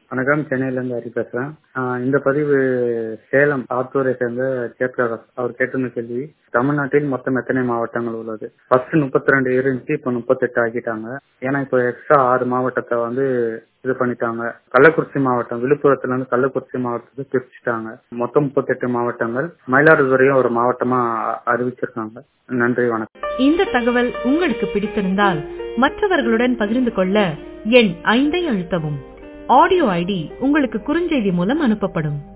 வணக்கம் சென்னையிலேருந்து ஹரி பேசுகிறேன் இந்த பதிவு சேலம் ஆத்தூரை சேர்ந்த கேட்கிறார் அவர் கேட்டிருந்த கேள்வி தமிழ்நாட்டில் மொத்தம் எத்தனை மாவட்டங்கள் உள்ளது ஃபர்ஸ்ட் முப்பத்தி ரெண்டு இருந்துச்சு இப்போ முப்பத்தெட்டு ஆக்கிட்டாங்க ஏன்னா இப்போ எக்ஸ்ட்ரா ஆறு மாவட்டத்தை வந்து இது பண்ணிட்டாங்க கள்ளக்குறிச்சி மாவட்டம் விழுப்புரத்துல இருந்து கள்ளக்குறிச்சி மாவட்டத்துக்கு பிரிச்சுட்டாங்க மொத்தம் முப்பத்தெட்டு மாவட்டங்கள் மயிலாடுதுறையும் ஒரு மாவட்டமா அறிவிச்சிருக்காங்க நன்றி வணக்கம் இந்த தகவல் உங்களுக்கு பிடித்திருந்தால் மற்றவர்களுடன் பகிர்ந்து கொள்ள எண் ஐந்தை அழுத்தவும் ஆடியோ ஐடி உங்களுக்கு குறுஞ்செய்தி மூலம் அனுப்பப்படும்